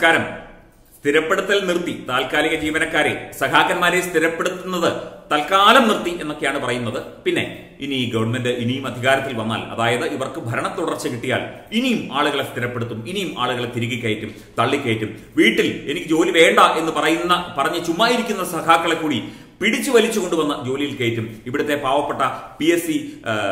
സർക്കാരും സ്ഥിരപ്പെടുത്തൽ നിർത്തി താൽക്കാലിക ജീവനക്കാരെ സഖാക്കന്മാരെ സ്ഥിരപ്പെടുത്തുന്നത് തൽക്കാലം നിർത്തി എന്നൊക്കെയാണ് പറയുന്നത് പിന്നെ ഇനി ഈ ഗവൺമെന്റ് ഇനിയും അധികാരത്തിൽ വന്നാൽ അതായത് ഇവർക്ക് ഭരണ തുടർച്ച കിട്ടിയാൽ ഇനിയും ആളുകളെ സ്ഥിരപ്പെടുത്തും ഇനിയും ആളുകളെ തിരികെ കയറ്റും തള്ളിക്കയറ്റും വീട്ടിൽ എനിക്ക് ജോലി വേണ്ട എന്ന് പറയുന്ന പറഞ്ഞ് ചുമ്മാ ഇരിക്കുന്ന സഖാക്കളെ കൂടി പിടിച്ചു വലിച്ചു കൊണ്ടുവന്ന ജോലിയിൽ കയറ്റും ഇവിടുത്തെ പാവപ്പെട്ട P S C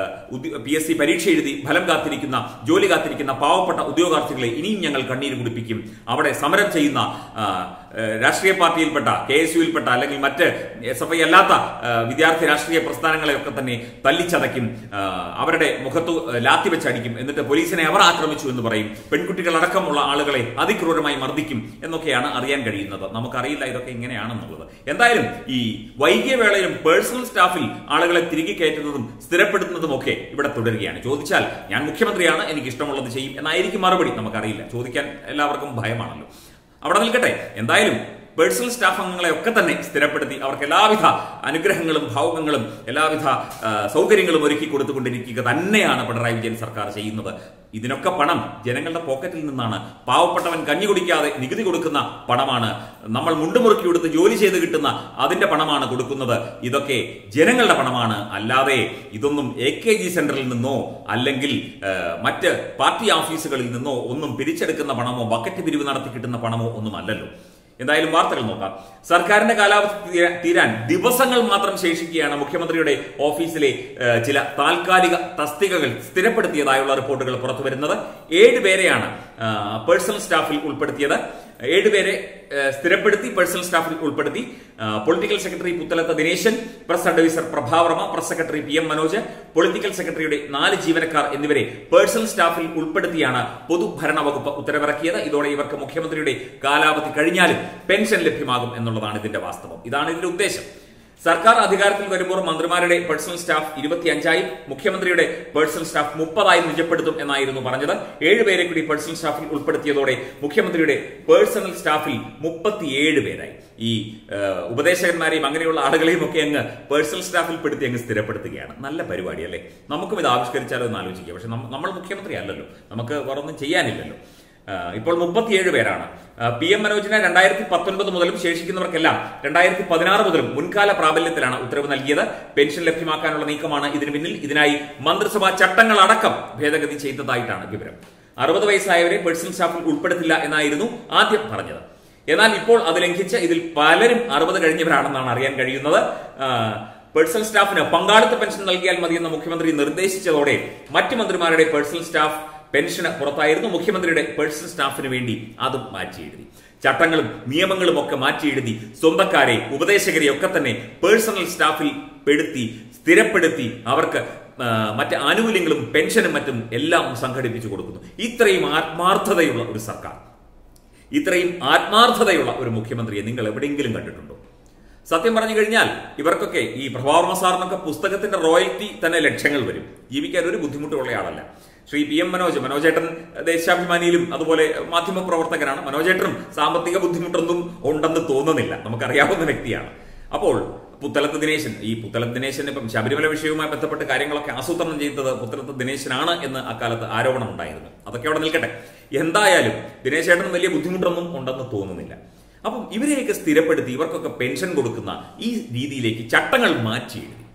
P S C പരീക്ഷ എഴുതി ഫലം കാത്തിരിക്കുന്ന ജോലി കാത്തിരിക്കുന്ന പാവപ്പെട്ട ഉദ്യോഗാർത്ഥികളെ ഇനിയും ഞങ്ങൾ കണ്ണീര് കുടിപ്പിക്കും അവിടെ സമരം ചെയ്യുന്ന ആ, ആ, രാഷ്ട്രീയ പാർട്ടിയിൽപ്പെട്ട കെ എസ് യുയിൽപ്പെട്ട അല്ലെങ്കിൽ മറ്റ് എസ് എഫ് ഐ അല്ലാത്ത ആ, വിദ്യാർത്ഥി രാഷ്ട്രീയ പ്രസ്ഥാനങ്ങളെയൊക്കെ തന്നെ തല്ലിച്ചതയ്ക്കും ആ, അവരുടെ മുഖത്ത് ലാത്തി വെച്ചടിക്കും എന്നിട്ട് പോലീസിനെ അവർ ആക്രമിച്ചു എന്ന് പറയും പെൺകുട്ടികളടക്കമുള്ള ആളുകളെ അതിക്രൂരമായി മർദ്ദിക്കും എന്നൊക്കെയാണ് അറിയാൻ കഴിയുന്നത് നമുക്കറിയില്ല ഇതൊക്കെ ഇങ്ങനെയാണെന്നുള്ളത് എന്തായാലും ഈ വൈകിയ വേളയിലും പേഴ്സണൽ സ്റ്റാഫിൽ ആളുകളെ തിരികെ കയറ്റുന്നതും സ്ഥിരപ്പെടുത്തുന്നതും ഒക്കെ ഇവിടെ തുടരുകയാണ് ചോദിച്ചാൽ ഞാൻ മുഖ്യമന്ത്രിയാണ് എനിക്ക് ഇഷ്ടമുള്ളത് ചെയ്യും എന്നായിരിക്കും മറുപടി നമുക്കറിയില്ല ചോദിക്കാൻ എല്ലാവർക്കും ഭയമാണല്ലോ അവിടെ നിൽക്കട്ടെ എന്തായാലും പേഴ്സണൽ സ്റ്റാഫ് അംഗങ്ങളെ ഒക്കെ തന്നെ സ്ഥിരപ്പെടുത്തി അവർക്ക് എല്ലാവിധ അനുഗ്രഹങ്ങളും ഭാവുകങ്ങളും എല്ലാവിധ ആ, സൗകര്യങ്ങളും ഒരുക്കി കൊടുത്തുകൊണ്ടിരിക്കുക തന്നെയാണ് പിണറായി വിജയൻ സർക്കാർ ചെയ്യുന്നത് ഇതിനൊക്കെ പണം ജനങ്ങളുടെ പോക്കറ്റിൽ നിന്നാണ് പാവപ്പെട്ടവൻ കഞ്ഞി കുടിക്കാതെ നികുതി കൊടുക്കുന്ന പണമാണ് നമ്മൾ മുണ്ടുമുറുക്കി കൊടുത്ത് ജോലി ചെയ്ത് കിട്ടുന്ന അതിന്റെ പണമാണ് കൊടുക്കുന്നത് ഇതൊക്കെ ജനങ്ങളുടെ പണമാണ് അല്ലാതെ ഇതൊന്നും എ കെ ജി സെന്ററിൽ നിന്നോ അല്ലെങ്കിൽ ആ, മറ്റ് പാർട്ടി ഓഫീസുകളിൽ നിന്നോ ഒന്നും പിരിച്ചെടുക്കുന്ന പണമോ ബക്കറ്റ് പിരിവ് നടത്തി കിട്ടുന്ന പണമോ ഒന്നും അല്ലല്ലോ എന്തായാലും വാർത്തകൾ നോക്കാം സർക്കാരിന്റെ കാലാവധി തീരാ- തീരാൻ ദിവസങ്ങൾ മാത്രം ശേഷിക്കുകയാണ് മുഖ്യമന്ത്രിയുടെ ഓഫീസിലെ ഏഹ്, ചില താൽക്കാലിക തസ്തികകൾ സ്ഥിരപ്പെടുത്തിയതായുള്ള റിപ്പോർട്ടുകൾ പുറത്തു വരുന്നത് ഏഴുപേരെയാണ് പേഴ്സണൽ സ്റ്റാഫിൽ ഉൾപ്പെടുത്തിയത് ഏഴുപേരെ ഏഹ്, സ്ഥിരപ്പെടുത്തി പേഴ്സണൽ സ്റ്റാഫിൽ ഉൾപ്പെടുത്തി ആ, political secretary Puthalath Dineshan press adviser Prabhavarma press secretary P M Manoj political സെക്രട്ടറിയുടെ നാല് ജീവനക്കാർ എന്നിവരെ പേഴ്സണൽ സ്റ്റാഫിൽ ഉൾപ്പെടുത്തിയാണ് പൊതുഭരണ വകുപ്പ് ഉത്തരവിറക്കിയത് ഇതോടെ ഇവർക്ക് മുഖ്യമന്ത്രിയുടെ കാലാവധി കഴിഞ്ഞാലും പെൻഷൻ ലഭ്യമാകും എന്നുള്ളതാണ് ഇതിന്റെ വാസ്തവം ഇതാണ് ഇതിന്റെ ഉദ്ദേശം സർക്കാർ അധികാരത്തിൽ വരുമ്പോൾ മന്ത്രിമാരുടെ പേഴ്സണൽ സ്റ്റാഫ് ഇരുപത്തിയഞ്ചായും മുഖ്യമന്ത്രിയുടെ പേഴ്സണൽ സ്റ്റാഫ് മുപ്പതായും നിജപ്പെടുത്തും എന്നായിരുന്നു പറഞ്ഞത് ഏഴുപേരെ കൂടി പേഴ്സണൽ സ്റ്റാഫിൽ ഉൾപ്പെടുത്തിയതോടെ മുഖ്യമന്ത്രിയുടെ പേഴ്സണൽ സ്റ്റാഫിൽ മുപ്പത്തിയേഴ് പേരായി ഈ ഏഹ്, ഉപദേശകന്മാരെയും അങ്ങനെയുള്ള ആളുകളെയും ഒക്കെ അങ്ങ് പേഴ്സണൽ സ്റ്റാഫിൽ പെടുത്തി അങ്ങ് സ്ഥിരപ്പെടുത്തുകയാണ് നല്ല പരിപാടി അല്ലേ നമുക്കും ഇത് ആവിഷ്കരിച്ചാലോ എന്ന് ആലോചിക്കുക പക്ഷെ നമ്മ- നമ്മൾ മുഖ്യമന്ത്രി അല്ലല്ലോ നമുക്ക് വേറൊന്നും ചെയ്യാനില്ലല്ലോ ആ, ഇപ്പോൾ മുപ്പത്തിയേഴ് പേരാണ് ആ, പി എം മനോജിന് രണ്ടായിരത്തി പത്തൊൻപത് മുതലും ശേഷിക്കുന്നവർക്കെല്ലാം രണ്ടായിരത്തി പതിനാറ് മുതലും മുൻകാല പ്രാബല്യത്തിലാണ് ഉത്തരവ് നൽകിയത് പെൻഷൻ ലഭ്യമാക്കാനുള്ള നീക്കമാണ് ഇതിന് പിന്നിൽ ഇതിനായി മന്ത്രിസഭാ ചട്ടങ്ങൾ അടക്കം ഭേദഗതി ചെയ്തതായിട്ടാണ് വിവരം അറുപത് വയസ്സായവരെ പേഴ്സണൽ സ്റ്റാഫിൽ ഉൾപ്പെടുത്തില്ല എന്നായിരുന്നു ആദ്യം പറഞ്ഞത് എന്നാൽ ഇപ്പോൾ അത് ലംഘിച്ച് ഇതിൽ പലരും അറുപത് കഴിഞ്ഞവരാണെന്നാണ് അറിയാൻ കഴിയുന്നത് ആ, പേഴ്സണൽ സ്റ്റാഫിന് പങ്കാളിത്ത പെൻഷൻ നൽകിയാൽ മതിയെന്ന് മുഖ്യമന്ത്രി നിർദ്ദേശിച്ചതോടെ മറ്റു മന്ത്രിമാരുടെ പേഴ്സണൽ സ്റ്റാഫ് പെൻഷന് പുറത്തായിരുന്നു മുഖ്യമന്ത്രിയുടെ പേഴ്സണൽ സ്റ്റാഫിന് വേണ്ടി അതും മാറ്റി എഴുതി ചട്ടങ്ങളും നിയമങ്ങളും ഒക്കെ മാറ്റി എഴുതി സ്വന്തക്കാരെ ഉപദേശകരെ ഒക്കെ തന്നെ പേഴ്സണൽ സ്റ്റാഫിൽ പെടുത്തി സ്ഥിരപ്പെടുത്തി അവർക്ക് ആ, മറ്റ് ആനുകൂല്യങ്ങളും പെൻഷനും മറ്റും എല്ലാം സംഘടിപ്പിച്ചു കൊടുക്കുന്നു ഇത്രയും ആത്മാർത്ഥതയുള്ള ഒരു സർക്കാർ ഇത്രയും ആത്മാർത്ഥതയുള്ള ഒരു മുഖ്യമന്ത്രിയെ നിങ്ങൾ എവിടെയെങ്കിലും കണ്ടിട്ടുണ്ടോ സത്യം പറഞ്ഞു കഴിഞ്ഞാൽ ഇവർക്കൊക്കെ ഈ പ്രഭാവർമ്മ സാറിനൊക്കെ പുസ്തകത്തിന്റെ റോയൽറ്റി തന്നെ ലക്ഷങ്ങൾ വരും ജീവിക്കാൻ ഒരു ബുദ്ധിമുട്ടുള്ള ആളല്ല ശ്രീ പി എം മനോജ് മനോജേട്ടൻ ദേശാഭിമാനിയിലും അതുപോലെ മാധ്യമ പ്രവർത്തകനാണ് മനോജേട്ടനും സാമ്പത്തിക ബുദ്ധിമുട്ടൊന്നും ഉണ്ടെന്ന് തോന്നുന്നില്ല നമുക്കറിയാവുന്ന വ്യക്തിയാണ് അപ്പോൾ പുത്തലത്ത് ദിനേശൻ ഈ പുത്തലത്ത് ദിനേശൻ ഇപ്പം ശബരിമല വിഷയവുമായി ബന്ധപ്പെട്ട് കാര്യങ്ങളൊക്കെ ആസൂത്രണം ചെയ്തത് പുത്തലത്ത് ദിനേശനാണ് എന്ന് അക്കാലത്ത് ആരോപണം ഉണ്ടായിരുന്നു അതൊക്കെ അവിടെ നിൽക്കട്ടെ എന്തായാലും ദിനേശേട്ടന് വലിയ ബുദ്ധിമുട്ടൊന്നും ഉണ്ടെന്ന് തോന്നുന്നില്ല അപ്പം ഇവരെയൊക്കെ സ്ഥിരപ്പെടുത്തി ഇവർക്കൊക്കെ പെൻഷൻ കൊടുക്കുന്ന ഈ രീതിയിലേക്ക് ചട്ടങ്ങൾ മാറ്റി എഴുതി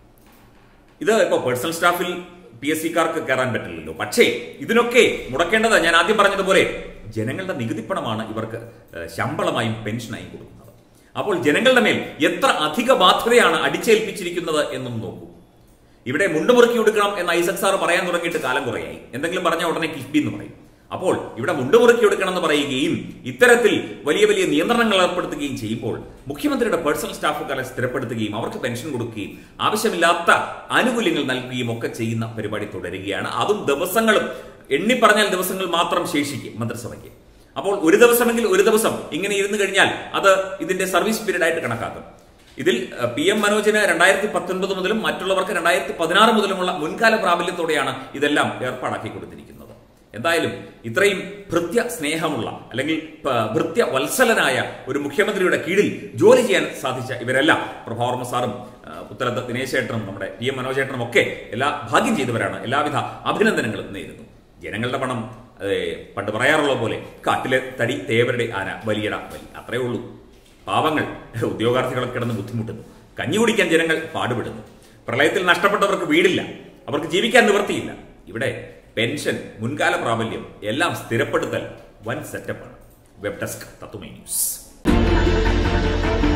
ഇത് ഇപ്പോൾ പേഴ്സണൽ സ്റ്റാഫിൽ പി എസ് സിക്കാർക്ക് കയറാൻ പറ്റില്ലല്ലോ പക്ഷേ ഇതിനൊക്കെ മുടക്കേണ്ടത് ഞാൻ ആദ്യം പറഞ്ഞതുപോലെ ജനങ്ങളുടെ നികുതിപ്പണമാണ് ഇവർക്ക് ഏഹ്, ശമ്പളമായും പെൻഷനായും കൊടുക്കുന്നത് അപ്പോൾ ജനങ്ങളുടെ മേൽ എത്ര അധിക ബാധ്യതയാണ് അടിച്ചേൽപ്പിച്ചിരിക്കുന്നത് എന്നും നോക്കൂ ഇവിടെ മുണ്ടുമുറുക്കി കൊടുക്കണം എന്ന് ഐസക് സാർ പറയാൻ തുടങ്ങിയിട്ട് കാലം കുറയായി എന്തെങ്കിലും പറഞ്ഞ ഉടനെ കിഫ്ബി എന്ന് പറയും അപ്പോൾ ഇവിടെ മുണ്ടുമുറുക്കി കൊടുക്കണം എന്ന് പറയുകയും ഇത്തരത്തിൽ വലിയ വലിയ നിയന്ത്രണങ്ങൾ ഏർപ്പെടുത്തുകയും ചെയ്യുമ്പോൾ മുഖ്യമന്ത്രിയുടെ പേഴ്സണൽ സ്റ്റാഫുകാരെ സ്ഥിരപ്പെടുത്തുകയും അവർക്ക് പെൻഷൻ കൊടുക്കുകയും ആവശ്യമില്ലാത്ത ആനുകൂല്യങ്ങൾ നൽകുകയും ഒക്കെ ചെയ്യുന്ന പരിപാടി തുടരുകയാണ് അതും ദിവസങ്ങളും എണ്ണി പറഞ്ഞാൽ ദിവസങ്ങൾ മാത്രം ശേഷിക്കും മന്ത്രിസഭയ്ക്ക് അപ്പോൾ ഒരു ദിവസമെങ്കിൽ ഒരു ദിവസം ഇങ്ങനെ ഇരുന്ന് കഴിഞ്ഞാൽ അത് ഇതിന്റെ സർവീസ് പീരീഡ് ആയിട്ട് കണക്കാക്കും ഇതിൽ അഹ്, പി എം മനോജിന് രണ്ടായിരത്തി പത്തൊൻപത് മുതലും മറ്റുള്ളവർക്ക് രണ്ടായിരത്തി പതിനാറ് മുതലുമുള്ള മുൻകാല പ്രാബല്യത്തോടെയാണ് ഇതെല്ലാം ഏർപ്പാടാക്കി കൊടുത്തിരിക്കുന്നത് എന്തായാലും ഇത്രയും ഭൃത്യ സ്നേഹമുള്ള അല്ലെങ്കിൽ പ- ഭൃത്യ വത്സലനായ ഒരു മുഖ്യമന്ത്രിയുടെ കീഴിൽ ജോലി ചെയ്യാൻ സാധിച്ച ഇവരെല്ലാം പ്രഭാവർമ്മ സാറും ആ, പുത്തലത്ത് ദിനേശേട്ടനും നമ്മുടെ പി എം മനോജേട്ടനും ഒക്കെ എല്ലാ ഭാഗ്യം ചെയ്തവരാണ് എല്ലാവിധ അഭിനന്ദനങ്ങളും നേരുന്നു ജനങ്ങളുടെ പണം ഏ, പണ്ട് പറയാറുള്ള പോലെ കാട്ടിലെ തടി തേവരുടെ ആന വലിയട വലി അത്രേ ഉള്ളൂ പാവങ്ങൾ ഉദ്യോഗാർത്ഥികളൊക്കെ കിടന്ന് ബുദ്ധിമുട്ടുന്നു കഞ്ഞി കുടിക്കാൻ ജനങ്ങൾ പാടുപെടുന്നു പ്രളയത്തിൽ നഷ്ടപ്പെട്ടവർക്ക് വീടില്ല അവർക്ക് ജീവിക്കാൻ നിവൃത്തിയില്ല ഇവിടെ പെൻഷൻ മുൻകാല പ്രാബല്യം എല്ലാം സ്ഥിരപ്പെടുത്തൽ വൻ സെറ്റപ്പാണ് വെബ് ഡെസ്ക് തത്തുമൈ ന്യൂസ്